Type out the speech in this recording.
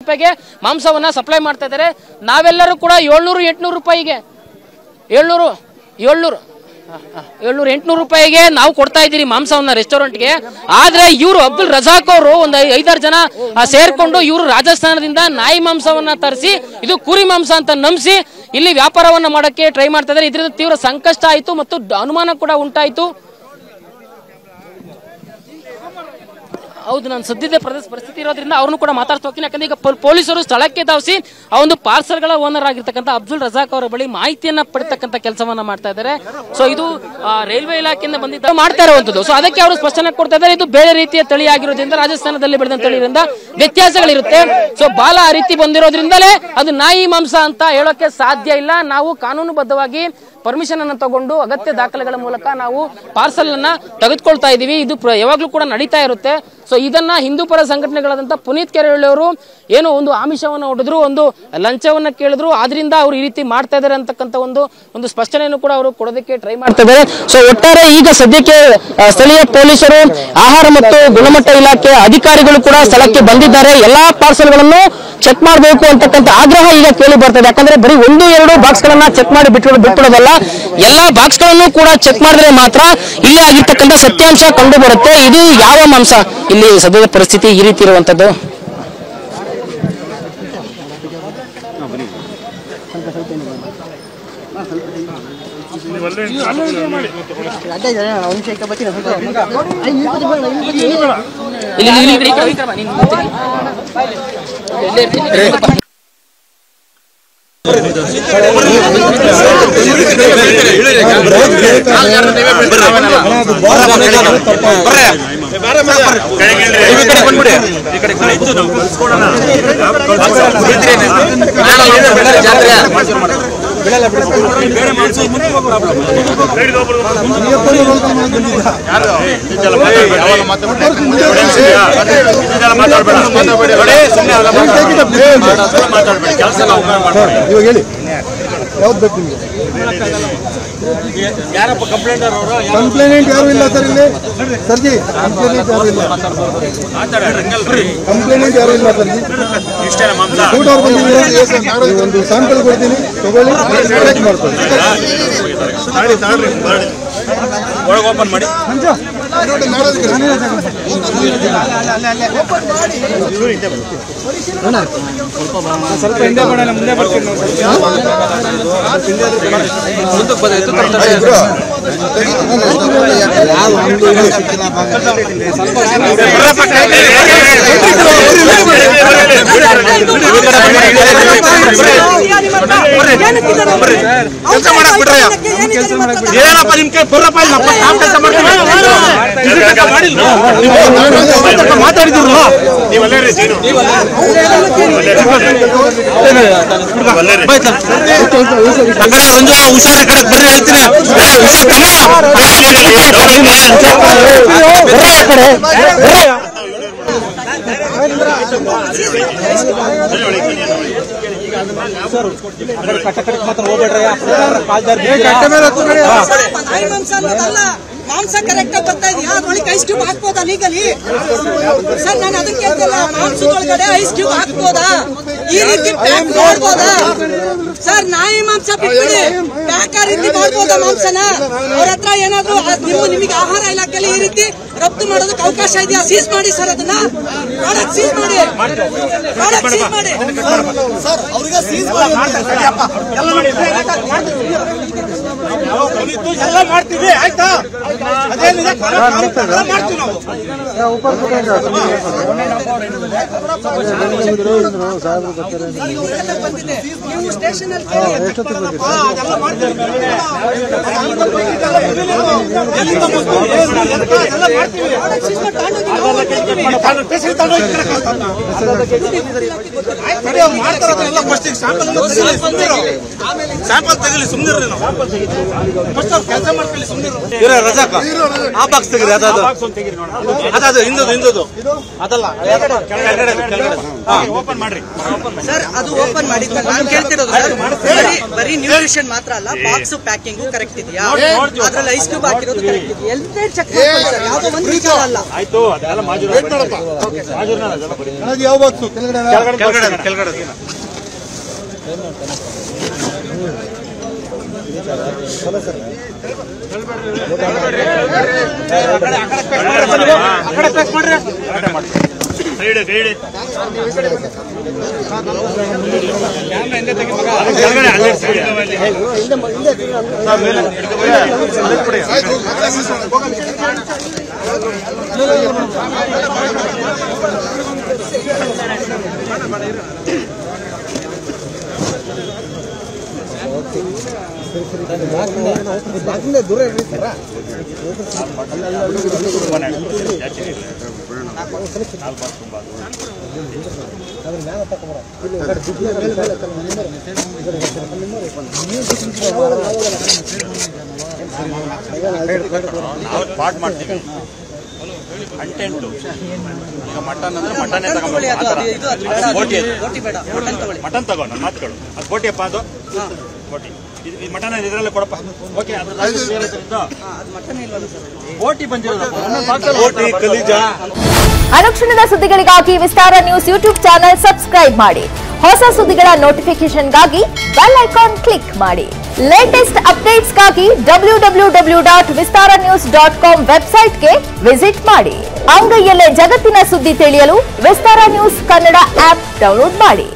ರೂಪಾಯಿಗೆ ಮಾಂಸವನ್ನ ಸಪ್ಲೈ ಮಾಡ್ತಾ ಇದ್ದಾರೆ ನಾವೆಲ್ಲರೂ ಕೂಡ ಏಳ್ನೂರು ಎಂಟ್ನೂರು ರೂಪಾಯಿಗೆ ಏಳ್ನೂರು ಏಳ್ನೂರು ಏಳ್ನೂರು ಎಂಟ್ನೂರು ರೂಪಾಯಿಗೆ ನಾವು ಕೊಡ್ತಾ ಇದ್ದೀರಿ ಮಾಂಸವನ್ನ ರೆಸ್ಟೋರೆಂಟ್ಗೆ ಆದ್ರೆ ಇವರು ಅಬ್ದುಲ್ ರಜಾಕ್ ಅವರು ಒಂದು ಐದಾರು ಜನ ಆ, ಸೇರ್ಕೊಂಡು ಇವರು ರಾಜಸ್ಥಾನದಿಂದ ನಾಯಿ ಮಾಂಸವನ್ನ ತರಿಸಿ ಇದು ಕುರಿ ಮಾಂಸ ಅಂತ ನಂಬಿಸಿ ಇಲ್ಲಿ ವ್ಯಾಪಾರವನ್ನ ಮಾಡಕ್ಕೆ ಟ್ರೈ ಮಾಡ್ತಾ ಇದ್ದಾರೆ ಇದರಿಂದ ತೀವ್ರ ಸಂಕಷ್ಟ ಆಯಿತು ಮತ್ತು ಡ- ಅನುಮಾನ ಕೂಡ ಉಂಟಾಯಿತು ಹೌದು ನಾನು ಸದ್ಯದ ಪ್ರದೇಶ ಪರಿಸ್ಥಿತಿ ಇರೋದ್ರಿಂದ ಅವ್ರನ್ನು ಕೂಡ ಮಾತಾಡ್ತಾ ಹೋಗ್ತೀನಿ ಯಾಕಂದ್ರೆ ಈಗ ಪೊ- ಪೊಲೀಸರು ಸ್ಥಳಕ್ಕೆ ಧಾವಿಸಿ ಆ ಒಂದು ಪಾರ್ಸಲ್ಗಳ ಓನರ್ ಆಗಿರ್ತಕ್ಕಂಥ ಅಬ್ದುಲ್ ರಜಾಕ್ ಅವರ ಬಳಿ ಮಾಹಿತಿಯನ್ನ ಪಡಿತಕ್ಕಂಥ ಕೆಲಸವನ್ನ ಮಾಡ್ತಾ ಇದ್ದಾರೆ ಸೊ ಇದು ಆ, ರೈಲ್ವೆ ಇಲಾಖೆಯಿಂದ ಬಂದಿದ್ದ ಮಾಡ್ತಾ ಇರುವಂತದ್ದು ಸೊ ಅದಕ್ಕೆ ಅವರು ಸ್ಪಷ್ಟನೆ ಕೊಡ್ತಾ ಇದ್ದಾರೆ ಇದು ಬೇರೆ ರೀತಿಯ ತಳಿ ಆಗಿರೋದ್ರಿಂದ ರಾಜಸ್ಥಾನದಲ್ಲಿ ಬೆಳೆದ ತಳಿಯಿಂದ ವ್ಯತ್ಯಾಸಗಳಿರುತ್ತೆ ಸೊ ಬಾಲ ಆ ರೀತಿ ಬಂದಿರೋದ್ರಿಂದಲೇ ಅದು ನಾಯಿ ಮಾಂಸ ಅಂತ ಹೇಳೋಕೆ ಸಾಧ್ಯ ಇಲ್ಲ ನಾವು ಕಾನೂನುಬದ್ಧವಾಗಿ ಪರ್ಮಿಷನ್ ಅನ್ನು ತಗೊಂಡು ಅಗತ್ಯ ದಾಖಲೆಗಳ ಮೂಲಕ ನಾವು ಪಾರ್ಸಲ್ ಅನ್ನ ತೆಗೆದುಕೊಳ್ತಾ ಇದೀವಿ ಇದು ಪ್ರ- ಯಾವಾಗ್ಲೂ ಕೂಡ ನಡೀತಾ ಇರುತ್ತೆ ಸೊ ಇದನ್ನ ಹಿಂದೂ ಪರ ಸಂಘಟನೆಗಳಾದಂಥ ಪುನೀತ್ ಕೆರೆಹಳ್ಳಿ ಅವರು ಏನೋ ಒಂದು ಆಮಿಷವನ್ನು ಹೊಡೆದ್ರು ಒಂದು ಲಂಚವನ್ನ ಕೇಳಿದ್ರು ಆದ್ರಿಂದ ಅವ್ರು ಈ ರೀತಿ ಮಾಡ್ತಾ ಇದಾರೆ ಅಂತಕ್ಕಂಥ ಒಂದು ಒಂದು ಸ್ಪಷ್ಟನೆಯನ್ನು ಕೂಡ ಅವರು ಕೊಡೋದಕ್ಕೆ ಟ್ರೈ ಮಾಡ್ತಾ ಇದ್ದಾರೆ ಸೊ ಒಟ್ಟಾರೆ ಈಗ ಸದ್ಯಕ್ಕೆ ಆ, ಸ್ಥಳೀಯ ಪೊಲೀಸರು ಆಹಾರ ಮತ್ತು ಗುಣಮಟ್ಟ ಇಲಾಖೆ ಅಧಿಕಾರಿಗಳು ಕೂಡ ಸ್ಥಳಕ್ಕೆ ಬಂದಿದ್ದಾರೆ ಎಲ್ಲಾ ಪಾರ್ಸಲ್ಗಳನ್ನು ಚೆಕ್ ಮಾಡಬೇಕು ಅಂತಕ್ಕಂಥ ಆಗ್ರಹ ಈಗ ಕೇಳಿ ಬರ್ತದೆ ಯಾಕಂದ್ರೆ ಬರೀ ಒಂದು ಎರಡು ಬಾಕ್ಸ್ ಗಳನ್ನ ಚೆಕ್ ಮಾಡಿ ಬಿಟ್ಟು ಬಿಟ್ಬಿಡೋದಲ್ಲ ಎಲ್ಲಾ ಬಾಕ್ಸ್ ಗಳನ್ನು ಕೂಡ ಚೆಕ್ ಮಾಡಿದ್ರೆ ಮಾತ್ರ ಇಲ್ಲಿ ಆಗಿರ್ತಕ್ಕಂಥ ಸತ್ಯಾಂಶ ಕಂಡು ಬರುತ್ತೆ ಇದು ಯಾವ ಮಾಂಸ ಇಲ್ಲಿ ಸದ್ಯದ ಪರಿಸ್ಥಿತಿ ಈ ರೀತಿ ಇರುವಂತದ್ದು ಇಲ್ಲಿ ಇಲ್ಲಿ- ಇಲ್ಲಿ- ಈ ಕಡೆ- ಈ ಕಡೆ ಬಾ, ನೀನು ಮುಂದೆ ಇರಿ. ಇಲ್ಲೇ ಇರ್ತೀನಿ, ಇಲ್ಲೇ ಇರ್ತೀನಿ. ಇವಾಗ ಹೇಳಿ ಯಾವ್ದು ಬೇಕು ನಿಮಗೆ ಕಂಪ್ಲೇಂಟ್ ಯಾರು ಇಲ್ಲ ಸರ್ ಇಲ್ಲಿ ಸರ್ಜಿ ಕಂಪ್ಲೇಂಟ್ ಯಾರು ಇಲ್ಲ ಕಂಪ್ಲೇಂಟ್ ಯಾರು ಇಲ್ಲ ಸರ್ಜಿ ಊಟ ಅವ್ರು ಬಂದಿದ್ದೀರಾ ಈ ಒಂದು ಸ್ಯಾಂಪಲ್ ಕೊಡ್ತೀನಿ ತಗೊಳ್ಳಿ ಕಲೆಕ್ಟ್ ಮಾಡ್ಕೊಳ್ಳಿ ಏನಪ್ಪ ನಿಮ್ ಕೈ ಬರ್ರಪ್ಪ ಇಲ್ಲಿ ನಮ್ಮ ನಾವು ಕೆಲಸ ಮಾಡ್ತೀವಿ ಮಾತಾಡಿದ್ರು ಒಂದು ಹುಷಾರ ಕಡೆ ಬರ್ರಿ ಹೇಳ್ತೀನಿ ಏ, ಹುಷಾರ್ ಕಮ್ಮ. ನಾಯಿ ಮಾಂಸ ಅನ್ನೋದಲ್ಲ ಮಾಂಸ ಕರೆಕ್ಟ್ ಆಗಿ ಬರ್ತಾ ಇದೆಯಾ ಅದ್ರೊಳಗೆ ಐಸ್ ಕ್ಯೂಬ್ ಹಾಕ್ಬೋದಾ ಲೀಗಲಿ ಸರ್ ನಾನು ಅದಕ್ಕೆ ಕೇಳ್ತಿಲ್ಲ ಮಾಂಸದೊಳಗಡೆ ಐಸ್ ಕ್ಯೂಬ್ ಹಾಕ್ಬೋದಾ ಈ ರೀತಿ ಪ್ಯಾಕ್ ಮಾಡ್ಬೋದಾ ಸರ್ ನಾಯಿ ಮಾಂಸ ಬಿಟ್ಬಿಡಿ ಪ್ಯಾಕ್ ಆ ರೀತಿ ಮಾಡ್ಬೋದಾ ಮಾಂಸನ ಅವ್ರ ಹತ್ರ ಏನಾದ್ರು ಅದ್ ನೀವು ನಿಮಗೆ ಆಹಾರ ಇಲಾಖೆಯಲ್ಲಿ ಈ ರೀತಿ ರಫ್ತು ಮಾಡೋದಕ್ಕೆ ಅವಕಾಶ ಇದೆಯಾ ಸೀಸ್ ಮಾಡಿ ಸರ್ ಅದನ್ನ ಪ್ರಾಡಕ್ಟ್ ಸೀಸ್ ಮಾಡಿ ಪ್ರಾಡಕ್ಟ್ ಸೀಸ್ ಮಾಡಿ ಸರ್ ಅವ್ರಿಗೆ ಸೀಸ್ ಎಲ್ಲ ಮಾಡ್ತೀವಿ ಆಯ್ತಾ ಅದೇನಿದೆ ಎಲ್ಲ ಮಾಡ್ತೀವಿ ನಾವು ಬಂದಿದೆ ನೀವು ಸ್ಟೇಷನ್ ಅಲ್ಲಿ ಹಾ, ಅದೆಲ್ಲ ಮಾಡ್ತೀವಿ ಎಲ್ಲಿಂದ ಬಂತು? ಏನು? ಎದಕ್ಕ? ಅದೆಲ್ಲ ಮಾಡ್ತೀವಿ ಪೇಷಂಟ್ ತಗೊಂಡೋಗಿ ಈ ಕಡೆ ಕಳ್ಸ್ತಾನ. ಆಯ್ತು, ತಡಿ, ಅವ್ರು ಮಾಡ್ತಾರಲ್ಲ ಎಲ್ಲ ಫಸ್ಟ್ ಈಗ ಸ್ಯಾಂಪಲ್ ಸ್ಯಾಂಪಲ್ ತೆಗಲಿ ಸುಮ್ಮನೆ ನಾವು ಕೆಲಸ ಮಾಡ್ಕೊಳ್ಳಿ ಸುಮ್ಮನೆ ಇರೋ ರಜಾಕ ಆ ಬಾಕ್ಸ್ ತೆಗೀರಿ ಅದಾದ ಅದಾದ ಹಿಂದದು ಹಿಂದದು ಅದಲ್ಲ ಕೆಳಗಡೆ ಕೆಳಗಡೆ ಹಾ ಓಪನ್ ಮಾಡ್ರಿ ಸರ್ ಅದು ಓಪನ್ ಮಾಡಿದ್ಮೇಲೆ ನಾನು ಕೇಳ್ತಿರೋದು ಸರ್ ಬರೀ ಬರೀ ನ್ಯೂಟ್ರಿಷನ್ ಮಾತ್ರ ಅಲ್ಲ ಬಾಕ್ಸ್ ಪ್ಯಾಕಿಂಗ್ ಕರೆಕ್ಟ್ ಇದೆಯಾ ಅದ್ರಲ್ಲಿ ಐಸ್ ಕ್ಯೂಬ್ ಹಾಕಿರೋದು ಕರೆಕ್ಟ್ ಇದೆಯಾ ಎಲ್ಲೇ ಚೆಕ್ ಮಾಡ್ಕೊಳ್ಳಿ ಸರ್ ಯಾವ್ದೋ ಒಂದು ವಿಚಾರ ಅಲ್ಲ ಆಯ್ತು ಅದೆಲ್ಲ ಮಾಜೂರು ವೇಟ್ ಮಾಡಪ್ಪ ನನಗೆ ಯಾವ ಬಾಕ್ಸು ಕೆಳಗಡೆ ಕೆಳಗಡೆ ಕೆಳಗಡೆ ನಾವು ಪಾಟ್ ಮಾಡ್ತೀವಿ ಕಂಟೆಂಟು ಈಗ ಮಟನ್ ಅಂದ್ರೆ ಮಟನ್ನೇ ಮಟನ್ ತಗೊಳ್ಳಿ ಅದು ಅದು ಇದು ಅದು ಬೇಡ ಅದು ಬೋಟಿ ಬೋಟಿ ಬೇಡ ಮಟನ್ ತಗೊಳ್ಳಿ ಮಟನ್ ತಗೋ ನನ್ನ ಮಾತುಗಳು ಅದು ಬೋಟಿ ಅಪ್ಪ ಅದು ಬೋಟಿ ಇದು ಈ ಮಟನ್ ಇದರಲ್ಲೇ ಕೊಡಪ್ಪ ಓಕೆ ಹಾ, ಅದು ಮಟನ್ ಇಲ್ವಲ್ಲ ಸರ್ ಬೋಟಿ ಬಂದಿರೋದಪ್ಪ ಬೋಟಿ ಕಲೀಜ ಅನುಕ್ಷಣದ ಸುದ್ದಿಗಳಿಗಾಗಿ Vistara news YouTube channel subscribe ಮಾಡಿ ಹೊಸ ಸುದ್ದಿಗಳ ನೋಟಿಫಿಕೇಶನ್ಗಾಗಿ ಬೆಲ್ ಐಕಾನ್ ಕ್ಲಿಕ್ ಮಾಡಿ ಲೇಟೆಸ್ಟ್ ಅಪ್ಡೇಟ್ಸ್ಗಾಗಿ W W W dot Vistara news dot com ವೆಬ್ಸೈಟ್ಗೆ ವಿಸಿಟ್ ಮಾಡಿ ಅಂಗೈಯಲ್ಲೇ ಜಗತ್ತಿನ ಸುದ್ದಿ ತಿಳಿಯಲು Vistara news Kannada app download ಮಾಡಿ